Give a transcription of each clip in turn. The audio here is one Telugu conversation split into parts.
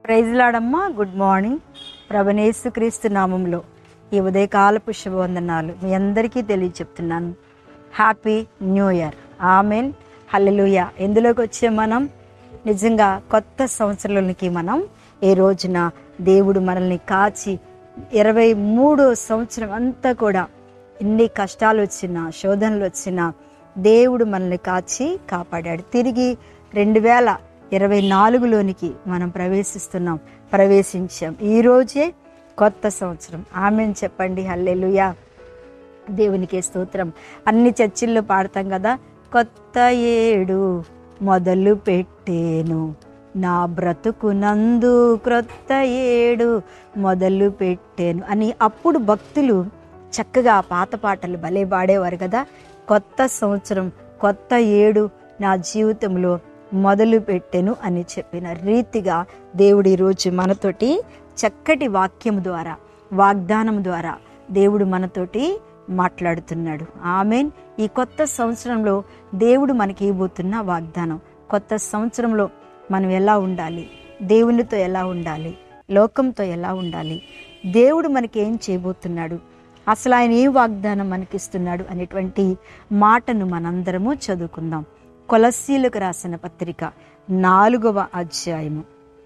ప్రైజ్ లాడమ్మా గుడ్ మార్నింగ్ ప్రభనేసుక్రీస్తు నామంలో ఈ ఉదయకాలపు శుభవందనాలు మీ అందరికీ తెలియచెప్తున్నాను happy new year amen hallelujah ఎందులోకి వచ్చే మనం నిజంగా కొత్త సంవత్సరంలోనికి మనం ఈ రోజున దేవుడు మనల్ని కాచి ఇరవై మూడో సంవత్సరం అంతా కూడా ఎన్ని కష్టాలు వచ్చినా శోధనలు వచ్చినా దేవుడు మనల్ని కాచి కాపాడాడు తిరిగి రెండు వేల ఇరవై నాలుగులోనికి మనం ప్రవేశిస్తున్నాం ప్రవేశించాం ఈ రోజే కొత్త సంవత్సరం ఆమెన్ చెప్పండి హల్లెలూయా దేవునికి స్తోత్రం అన్ని చర్చిల్లో పాడతాం కదా కొత్త ఏడు మొదలు పెట్టేను నా బ్రతుకునందు క్రొత్త ఏడు మొదలు పెట్టాను అని అప్పుడు భక్తులు చక్కగా పాత పాటలు భలే పాడేవారు కదా కొత్త సంవత్సరం కొత్త ఏడు నా జీవితంలో మొదలు పెట్టెను అని చెప్పిన రీతిగా దేవుడు ఈరోజు మనతోటి చక్కటి వాక్యం ద్వారా వాగ్దానం ద్వారా దేవుడు మనతోటి మాట్లాడుతున్నాడు ఆమెన్ ఈ కొత్త సంవత్సరంలో దేవుడు మనకి ఇవ్వబోతున్న వాగ్దానం కొత్త సంవత్సరంలో మనం ఎలా ఉండాలి దేవునితో ఎలా ఉండాలి లోకంతో ఎలా ఉండాలి దేవుడు మనకి ఏం చేయబోతున్నాడు అసలు ఆయన ఏ వాగ్దానం మనకిస్తున్నాడు అనేటువంటి మాటను మనందరము చదువుకుందాం కొలసీలకు రాసిన పత్రిక నాలుగవ అధ్యాయము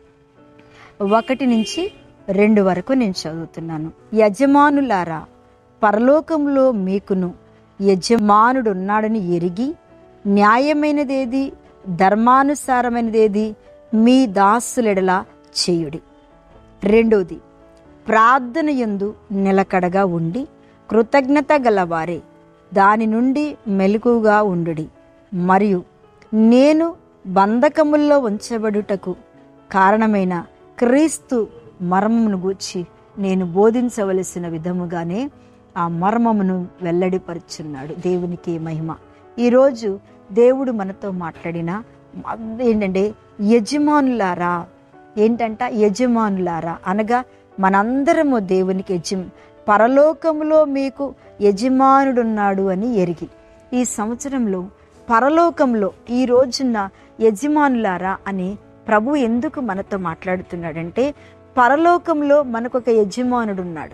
ఒకటి నుంచి రెండు వరకు నేను చదువుతున్నాను యజమానులారా పరలోకంలో మీకును యజమానుడున్నాడని ఎరిగి న్యాయమైనదేది ధర్మానుసారమైనదేది మీ దాసులెడల చేయుడి రెండోది ప్రార్థన యందు నిలకడగా ఉండి కృతజ్ఞత గలవారే దాని నుండి మెలకుగా ఉండుడి మరియు నేను బంధకముల్లో ఉంచబడుటకు కారణమైన క్రీస్తు మర్మమును గూర్చి నేను బోధించవలసిన విధముగానే ఆ మర్మమును వెల్లడిపరుచున్నాడు దేవునికి మహిమ ఈరోజు దేవుడు మనతో మాట్లాడిన ఏంటంటే యజమానులారా ఏంటంట యజమానులారా అనగా మనందరము దేవునికి యజమ పరలోకములో మీకు యజమానుడున్నాడు అని ఎరిగి ఈ సంవత్సరంలో పరలోకంలో ఈ రోజున యజమానులారా అని ప్రభు ఎందుకు మనతో మాట్లాడుతున్నాడంటే పరలోకంలో మనకు ఒక యజమానుడు ఉన్నాడు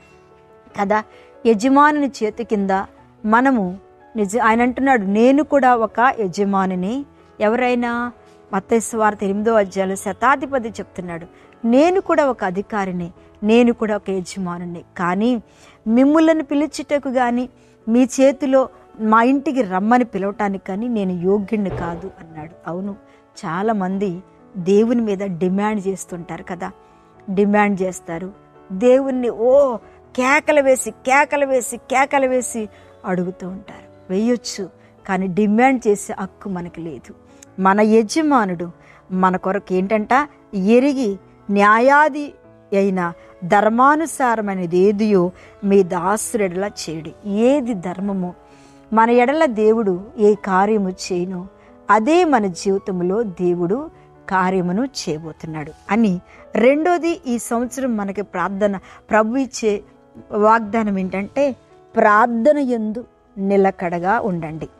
కదా యజమానుని చేతి కింద మనము నిజ ఆయన అంటున్నాడు నేను కూడా ఒక యజమానిని ఎవరైనా మత్తేశ్వార్త ఎనిమిదో అధ్యాయులు శతాధిపతి చెప్తున్నాడు నేను కూడా ఒక అధికారిని నేను కూడా ఒక యజమానుని కానీ మిమ్ములను పిలిచిటకు కానీ మీ చేతిలో మా ఇంటికి రమ్మని పిలవటానికి కానీ నేను యోగ్యుణ్ణి కాదు అన్నాడు అవును చాలామంది దేవుని మీద డిమాండ్ చేస్తుంటారు కదా డిమాండ్ చేస్తారు దేవుణ్ణి ఓ కేకలు వేసి కేకలు వేసి కేకలు వేసి అడుగుతూ ఉంటారు వేయొచ్చు కానీ డిమాండ్ చేసే హక్కు మనకి లేదు మన యజమానుడు మన కొరకు ఏంటంట ఎరిగి న్యాయాది అయిన ధర్మానుసారమైనది ఏదియో మీ దాసురెడల చేయడు ఏది ధర్మమో మన ఎడల దేవుడు ఏ కార్యము చేయను అదే మన జీవితంలో దేవుడు కార్యమును చేయబోతున్నాడు అని రెండోది ఈ సంవత్సరం మనకి ప్రార్థన ప్రభు ఇచ్చే వాగ్దానం ఏంటంటే ప్రార్థన ఎందు నిలకడగా ఉండండి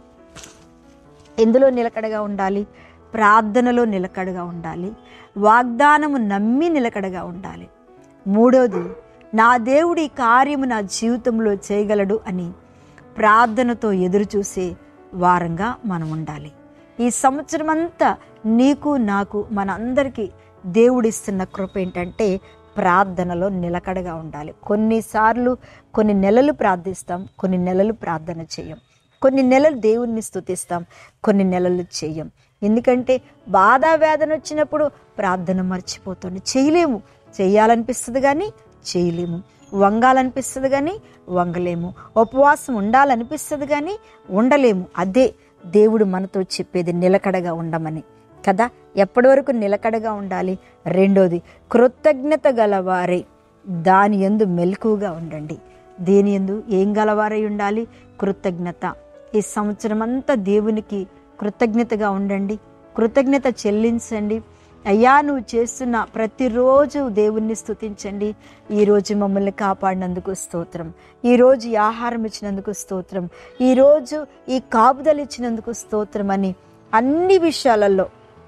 ఎందులో నిలకడగా ఉండాలి ప్రార్థనలో నిలకడగా ఉండాలి వాగ్దానము నమ్మి నిలకడగా ఉండాలి మూడోది నా దేవుడి కార్యము నా జీవితంలో చేయగలడు అని ప్రార్థనతో ఎదురు చూసే వారంగా మనం ఉండాలి ఈ సంవత్సరం అంతా నీకు నాకు మనందరికీ దేవుడిస్తున్న కృప ఏంటంటే ప్రార్థనలో నిలకడగా ఉండాలి కొన్నిసార్లు కొన్ని నెలలు ప్రార్థిస్తాం కొన్ని నెలలు ప్రార్థన చేయం కొన్ని నెలలు దేవుణ్ణి స్తుతిస్తాం కొన్ని నెలలు చేయం ఎందుకంటే బాధ వేదన వచ్చినప్పుడు ప్రార్థన మర్చిపోతుంది చేయలేము చేయాలనిపిస్తుంది కానీ చేయలేము వంగాలనిపిస్తుంది కానీ వంగలేము ఉపవాసం ఉండాలనిపిస్తుంది కానీ ఉండలేము అదే దేవుడు మనతో చెప్పేది నిలకడగా ఉండమని కదా ఎప్పటి వరకు నిలకడగా ఉండాలి రెండోది కృతజ్ఞత గలవారే దాని ఎందు మెలకుగా ఉండండి దేని ఎందు ఏం గలవారై ఉండాలి కృతజ్ఞత ఈ సంవత్సరం అంతా దేవునికి కృతజ్ఞతగా ఉండండి కృతజ్ఞత చెల్లించండి అయ్యా నువ్వు చేస్తున్న ప్రతిరోజు దేవుణ్ణి స్తుతించండి ఈరోజు మమ్మల్ని కాపాడినందుకు స్తోత్రం ఈరోజు ఈ ఆహారం ఇచ్చినందుకు స్తోత్రం ఈరోజు ఈ కాపుదలు ఇచ్చినందుకు స్తోత్రం అని అన్ని విషయాలలో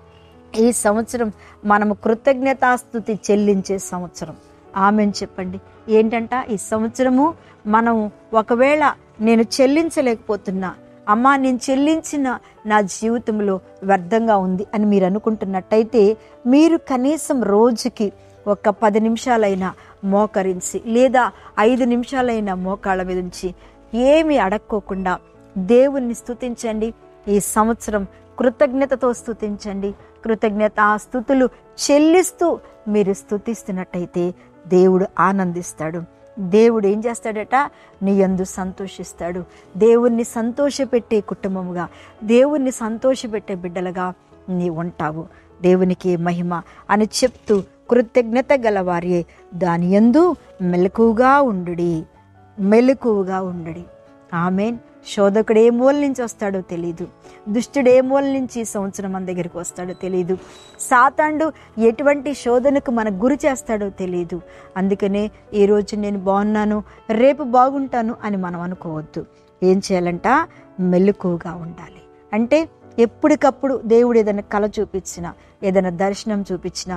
ఈ సంవత్సరం మనము కృతజ్ఞతాస్థుతి చెల్లించే సంవత్సరం ఆమెను చెప్పండి ఏంటంట ఈ సంవత్సరము మనం ఒకవేళ నేను చెల్లించలేకపోతున్నా అమ్మా నేను చెల్లించిన నా జీవితంలో వ్యర్థంగా ఉంది అని మీరు అనుకుంటున్నట్టయితే మీరు కనీసం రోజుకి ఒక పది నిమిషాలైనా మోకరించి లేదా ఐదు నిమిషాలైనా మోకాళ్ళ మీద ఉంచి ఏమి అడక్కోకుండా దేవుణ్ణి స్తుతించండి ఈ సంవత్సరం కృతజ్ఞతతో స్తుతించండి కృతజ్ఞత ఆ స్థుతులు చెల్లిస్తూ మీరు స్తుతిస్తున్నట్టయితే దేవుడు ఆనందిస్తాడు దేవుడు ఏం చేస్తాడట నీ యందు సంతోషిస్తాడు దేవుణ్ణి సంతోషపెట్టే కుటుంబముగా దేవుణ్ణి సంతోషపెట్టే బిడ్డలుగా నీ ఉంటావు దేవునికి మహిమ అని చెప్తూ కృతజ్ఞత గలవారి దాని యందు మెలకుగా ఉండుడి మెలకువగా ఉండడి ఆమెన్ శోధకుడు ఏ మూల నుంచి వస్తాడో తెలియదు దుష్టుడు ఏ మూల నుంచి ఈ సంవత్సరం మన దగ్గరికి వస్తాడో తెలియదు సాతాండు ఎటువంటి శోధనకు మన గురి చేస్తాడో తెలియదు అందుకనే ఈరోజు నేను బాగున్నాను రేపు బాగుంటాను అని మనం అనుకోవద్దు ఏం చేయాలంట మెలకువగా ఉండాలి అంటే ఎప్పటికప్పుడు దేవుడు ఏదైనా కళ చూపించినా ఏదైనా దర్శనం చూపించినా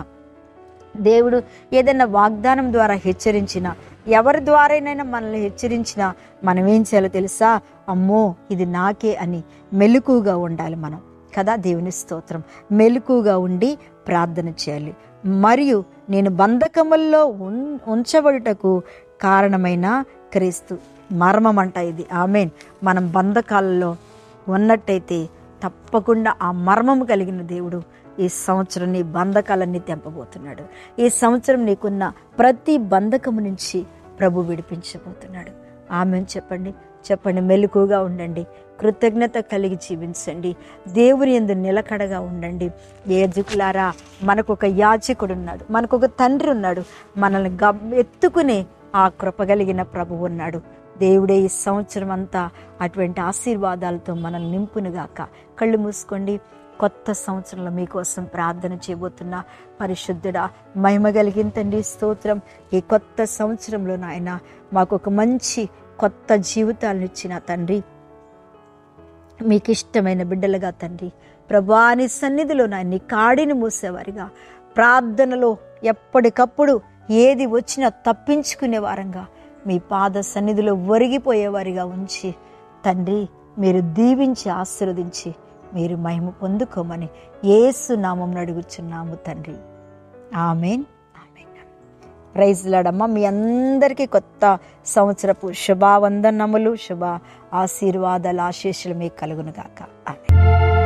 దేవుడు ఏదైనా వాగ్దానం ద్వారా హెచ్చరించిన ఎవరి ద్వారానైనా మనల్ని హెచ్చరించినా మనం ఏం చేయాలో తెలుసా అమ్మో ఇది నాకే అని మెలకుగా ఉండాలి మనం కదా దేవుని స్తోత్రం మెలకుగా ఉండి ప్రార్థన చేయాలి మరియు నేను బంధకముల్లో ఉన్ ఉంచబడుటకు కారణమైన క్రీస్తు మర్మం అంట ఇది ఆమెన్ మనం బంధకాలలో ఉన్నట్టయితే తప్పకుండా ఆ మర్మము కలిగిన దేవుడు ఈ సంవత్సరం నీ బంధకాలన్నీ తెంపబోతున్నాడు ఈ సంవత్సరం నీకున్న ప్రతి బంధకము నుంచి ప్రభు విడిపించబోతున్నాడు ఆమె చెప్పండి చెప్పండి మెలకుగా ఉండండి కృతజ్ఞత కలిగి జీవించండి దేవుని ఎందు నిలకడగా ఉండండి యాజకులారా మనకు ఒక యాజకుడు ఉన్నాడు మనకు ఒక తండ్రి ఉన్నాడు మనల్ని గబ్ ఎత్తుకునే ఆ కృప కలిగిన ప్రభు ఉన్నాడు దేవుడే ఈ సంవత్సరం అంతా అటువంటి ఆశీర్వాదాలతో మనల్ని నింపునుగాక కళ్ళు మూసుకోండి కొత్త సంవత్సరంలో మీకోసం ప్రార్థన చేయబోతున్నా పరిశుద్ధుడా మహిమ కలిగిన తండ్రి స్తోత్రం ఈ కొత్త సంవత్సరంలో నాయన మాకు ఒక మంచి కొత్త జీవితాలను ఇచ్చిన తండ్రి మీకు ఇష్టమైన బిడ్డలుగా తండ్రి ప్రభాని సన్నిధిలో నా నీ కాడిని మూసేవారిగా ప్రార్థనలో ఎప్పటికప్పుడు ఏది వచ్చినా తప్పించుకునే వారంగా మీ పాద సన్నిధిలో ఒరిగిపోయేవారిగా ఉంచి తండ్రి మీరు దీవించి ఆశీర్వదించి మీరు మహిమ పొందుకోమని ఏసు నామం అడుగుచున్నాము తండ్రి ఆమెన్ ఆమెన్ ప్రైజ్ లాడమ్మ మీ అందరికీ కొత్త సంవత్సరపు శుభావందనములు శుభ ఆశీర్వాదాల ఆశీస్సులు మీకు కలుగును గాక ఆమెన్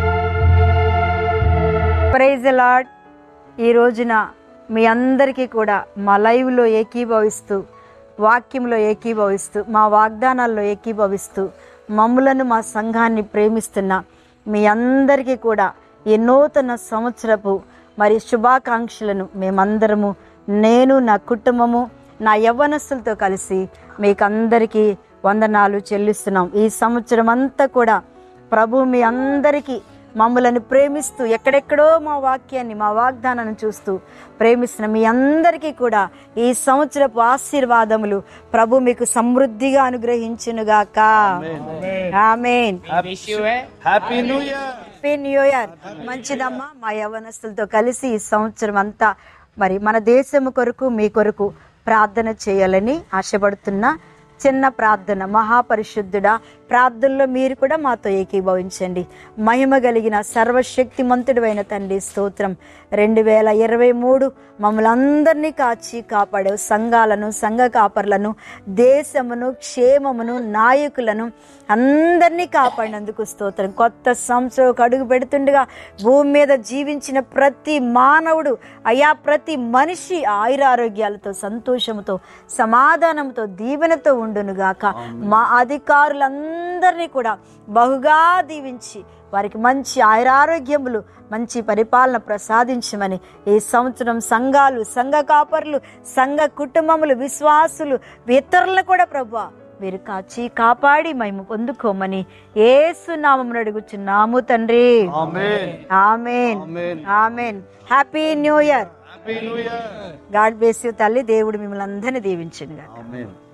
ప్రైజ్ లాడ్ ఈ రోజున మీ అందరికీ కూడా మా లైవ్లో ఏకీభవిస్తూ వాక్యంలో ఏకీభవిస్తూ మా వాగ్దానాల్లో ఏకీభవిస్తూ మమ్ములను మా సంఘాన్ని ప్రేమిస్తున్న మీ అందరికీ కూడా ఈ నూతన సంవత్సరపు మరి శుభాకాంక్షలను మేమందరము నేను నా కుటుంబము నా యవ్వనస్తులతో కలిసి మీకు అందరికీ వందనాలు చెల్లిస్తున్నాం ఈ సంవత్సరం అంతా కూడా ప్రభు మీ అందరికీ మమ్మలను ప్రేమిస్తూ ఎక్కడెక్కడో మా వాక్యాన్ని మా వాగ్దానాన్ని చూస్తూ ప్రేమిస్తున్న మీ అందరికీ కూడా ఈ సంవత్సరపు ఆశీర్వాదములు ప్రభు మీకు సమృద్ధిగా అనుగ్రహించునుగాక amen happy new year happy new year మంచిదమ్మా మా యవనస్తులతో కలిసి ఈ సంవత్సరం అంతా మరి మన దేశము కొరకు మీ కొరకు ప్రార్థన చేయాలని ఆశపడుతున్నా చిన్న ప్రార్థన మహాపరిశుద్ధుడా ప్రార్థనలో మీరు కూడా మాతో ఏకీభవించండి మహిమ కలిగిన సర్వశక్తిమంతుడైన తండ్రి స్తోత్రం రెండు వేల ఇరవై మూడు మమ్మల్ని అందరినీ కాచి కాపాడావు సంఘాలను సంఘ కాపర్లను దేశమును క్షేమమును నాయకులను అందరినీ కాపాడినందుకు స్తోత్రం కొత్త సంవత్సరం ఒక అడుగు పెడుతుండగా భూమి మీద జీవించిన ప్రతి మానవుడు అయా ప్రతి మనిషి ఆయురారోగ్యాలతో సంతోషముతో సమాధానంతో దీవెనతో ఉండునుగాక మా అధికారులందరినీ కూడా బహుగా దీవించి వారికి మంచి ఆయురారోగ్యములు మంచి పరిపాలన ప్రసాదించమని ఈ సంవత్సరం సంఘాలు సంఘ కాపర్లు సంఘ కుటుంబములు విశ్వాసులు ఇతరులను కూడా ప్రభు మీరు కాచి కాపాడి మేము పొందుకోమని ఏసునామం అడుగుచున్నాము తండ్రి amen amen amen. Amen happy new year happy new year God bless తల్లి దేవుడు మిమ్మల్ని అందరినీ దీవించండి ఆమేన్